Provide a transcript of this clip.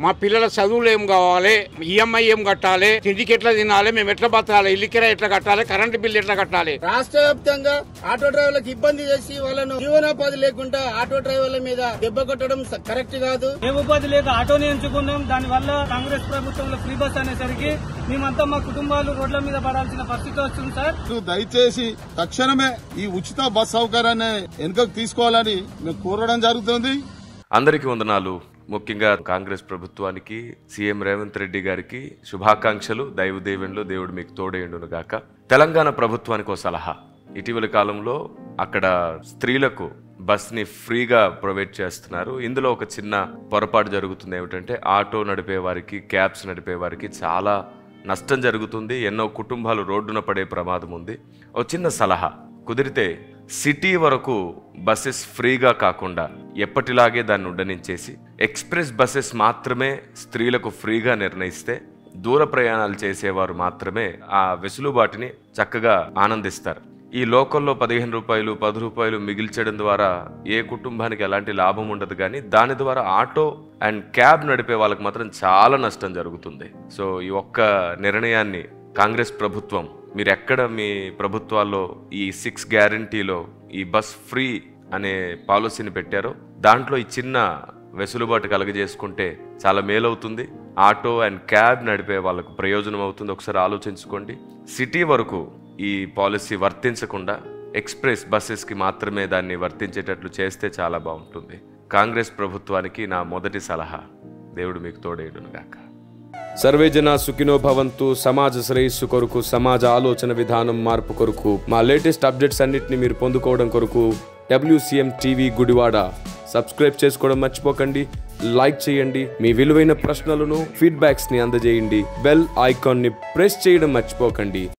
మా పిల్లల చదువులు ఏం కావాలి ఈఎంఐ ఏం కట్టాలి తిండికి ఎట్లా తినాలి మేము ఎట్లా బతకాలి ఇల్లు కిరాయి ఎట్లా కట్టాలి కరెంట్ బిల్ ఎట్లా కట్టాలి రాష్ట్ర వ్యాప్తంగా ఆటో డ్రైవర్లకు ఇబ్బంది చేసి వాళ్ళను జీవనోపాధి లేకుండా ఆటో డ్రైవర్ల మీద దెబ్బ కొట్టడం స- కరెక్ట్ కాదు ఏ ఉపాధి లేక ఆటోని ఎంచుకున్నాం దానివల్ల కాంగ్రెస్ ప్రభుత్వంలో ఫ్రీ బస్ అనేసరికి మేమంతా మా కుటుంబాలు రోడ్ల మీద పడాల్సిన పరిస్థితి వస్తుంది సార్ మీరు దయచేసి తక్షణమే ఈ ఉచిత బస్ సౌకర్యాన్ని వెనుకకు తీసుకోవాలని మేము కోరడం జరుగుతుంది అందరికీ వందనాలు ముఖ్యంగా కాంగ్రెస్ ప్రభుత్వానికి సీఎం రేవంత్ రెడ్డి గారికి శుభాకాంక్షలు దైవదేవునిలో దేవుడు మీకు తోడేయుండును గాక తెలంగాణ ప్రభుత్వానికి ఓ సలహా ఇటీవల కాలంలో అక్కడ స్త్రీలకు బస్ ని ఫ్రీగా ప్రొవైడ్ చేస్తున్నారు ఇందులో ఒక చిన్న పొరపాటు జరుగుతుంది ఏమిటంటే ఆటో నడిపే వారికి క్యాబ్స్ నడిపే వారికి చాలా నష్టం జరుగుతుంది ఎన్నో కుటుంబాలు రోడ్డున పడే ప్రమాదం ఉంది ఓ చిన్న సలహా కుదిరితే సిటీ వరకు బస్సెస్ ఫ్రీగా కాకుండా ఎప్పటిలాగే దాన్ని ఉండనించేసి ఎక్స్ప్రెస్ బస్సెస్ మాత్రమే స్త్రీలకు ఫ్రీగా నిర్ణయిస్తే దూర ప్రయాణాలు చేసేవారు మాత్రమే ఆ వెసులుబాటుని చక్కగా ఆనందిస్తారు ఈ లోకల్లో పదిహేను రూపాయలు పది రూపాయలు మిగిల్చడం ద్వారా ఏ కుటుంబానికి ఎలాంటి లాభం ఉండదు కానీ దాని ద్వారా ఆటో అండ్ క్యాబ్ నడిపే వాళ్ళకి మాత్రం చాలా నష్టం జరుగుతుంది సో ఈ ఒక్క నిర్ణయాన్ని కాంగ్రెస్ ప్రభుత్వం మీరు ఎక్కడ మీ ప్రభుత్వాల్లో ఈ సిక్స్ గ్యారంటీలో ఈ బస్ ఫ్రీ అనే పాలసీని పెట్టారో దాంట్లో ఈ చిన్న వెసులుబాటు కలగజేసుకుంటే చాలా మేలవుతుంది ఆటో అండ్ క్యాబ్ నడిపే వాళ్ళకు ప్రయోజనం అవుతుంది ఒకసారి ఆలోచించుకోండి సిటీ వరకు ఈ పాలసీ వర్తించకుండా ఎక్స్ప్రెస్ బస్సెస్కి మాత్రమే దాన్ని వర్తించేటట్లు చేస్తే చాలా బాగుంటుంది కాంగ్రెస్ ప్రభుత్వానికి నా మొదటి సలహా దేవుడు మీకు తోడేయుడును గాక సర్వే జన సుఖినో భవంతు సమాజ శ్రేయస్సు కొరకు సమాజ ఆలోచన విధానం మార్పు కొరకు మా లేటెస్ట్ అప్డేట్స్ అన్నిటిని మీరు పొందుకోవడం కొరకు డబ్ల్యూసీఎం టీవీ గుడివాడ సబ్స్క్రైబ్ చేసుకోవడం మర్చిపోకండి లైక్ చేయండి మీ విలువైన ప్రశ్నలను ఫీడ్బ్యాక్స్ ని అందజేయండి బెల్ ఐకాన్ ని ప్రెస్ చేయడం మర్చిపోకండి